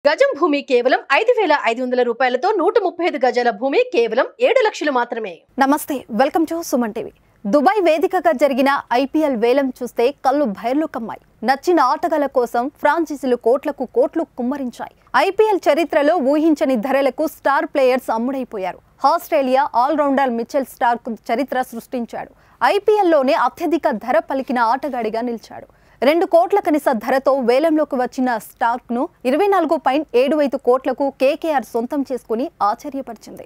గజం భూమి కేవలం ఐదు వేల ఐదు వందల రూపాయలతో నూట ముప్పై ఐదు గజాల భూమి కేవలం ఏడు లక్షలు మాత్రమే నమస్తే welcome to Suman TV Dubai వేదికగా జరిగిన ఐపీఎల్ వేలం చూస్తే కళ్ళు బైర్లు కమ్మాయి నచ్చిన ఆటగాళ్ల కోసం ఫ్రాంచైజీలు కోట్లకు కోట్లు కుమ్మరించాయి ఐపీఎల్ చరిత్రలో ఊహించని ధరలకు స్టార్ ప్లేయర్స్ అమ్ముడైపోయారు ఆస్ట్రేలియా ఆల్రౌండర్ మిచెల్ స్టార్క్ చరిత్ర సృష్టించాడు ఐపీఎల్లోనే అత్యధిక ధర పలికిన ఆటగాడిగా నిలిచాడు రెండు కోట్ల కనీస ధరతో వేలంలోకి వచ్చిన స్టార్క్ ను ఇరవై నాలుగు పాయింట్ ఏడు ఐదు కోట్లకు కేకేఆర్ సొంతం చేసుకుని ఆశ్చర్యపరిచింది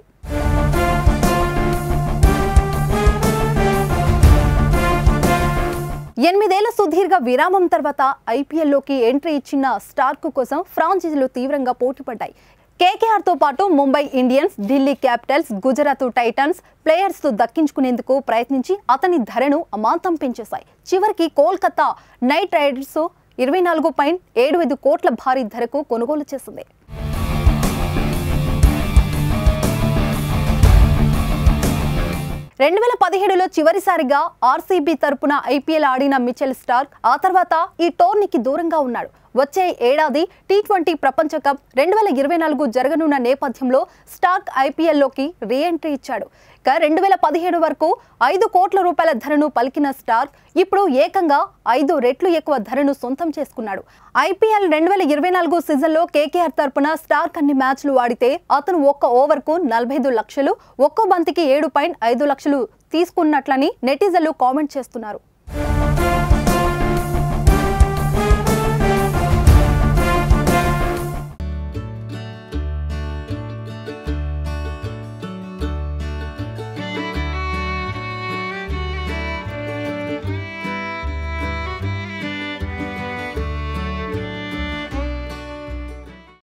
ఎనిమిదేళ్ల సుదీర్ఘ విరామం తర్వాత ఐపీఎల్లోకి ఎంట్రీ ఇచ్చిన స్టార్క్ కోసం ఫ్రాంచైజీలు తీవ్రంగా పోటీపడ్డాయి కేకేఆర్తో పాటు Mumbai Indians Delhi Capitals Gujarat Titans players దక్కించుకునేందుకు ప్రయత్నించి అతని ధరను అమాంతం పెంచేశాయి చివరికి కోల్కతా నైట్ రైడర్స్ ఇరవై నాలుగు పాయింట్ ఏడు ఐదు కోట్ల భారీ ధరకు కొనుగోలు చేసింది రెండు వేల పదిహేడులో చివరిసారిగా ఆర్సీబీ తరపున ఐపీఎల్ ఆడిన మిచెల్ స్టార్క్ ఆ తర్వాత ఈ టోర్నీకి దూరంగా ఉన్నాడు వచ్చే ఏడాది టీ ట్వంటీ ప్రపంచ కప్ రెండు వేల ఇరవై నాలుగు జరగనున్న నేపథ్యంలో స్టార్క్ ఐపీఎల్లోకి రీఎంట్రీ ఇచ్చాడు ఇక రెండు వేల పదిహేడు వరకు ఐదు కోట్ల రూపాయల ధరను పలికిన స్టార్క్ ఇప్పుడు ఏకంగా ఐదు రెట్లు ఎక్కువ ధరను సొంతం చేసుకున్నాడు ఐపీఎల్ రెండు వేల ఇరవై నాలుగు సీజన్లో కేకేఆర్ తరపున స్టార్క్ అన్ని మ్యాచ్లు ఆడితే అతను ఒక్క ఓవర్కు నలభై ఐదు లక్షలు ఒక్కో బంతికి ఏడు పాయింట్ ఐదు లక్షలు తీసుకున్నట్లని నెటిజన్లు కామెంట్ చేస్తున్నారు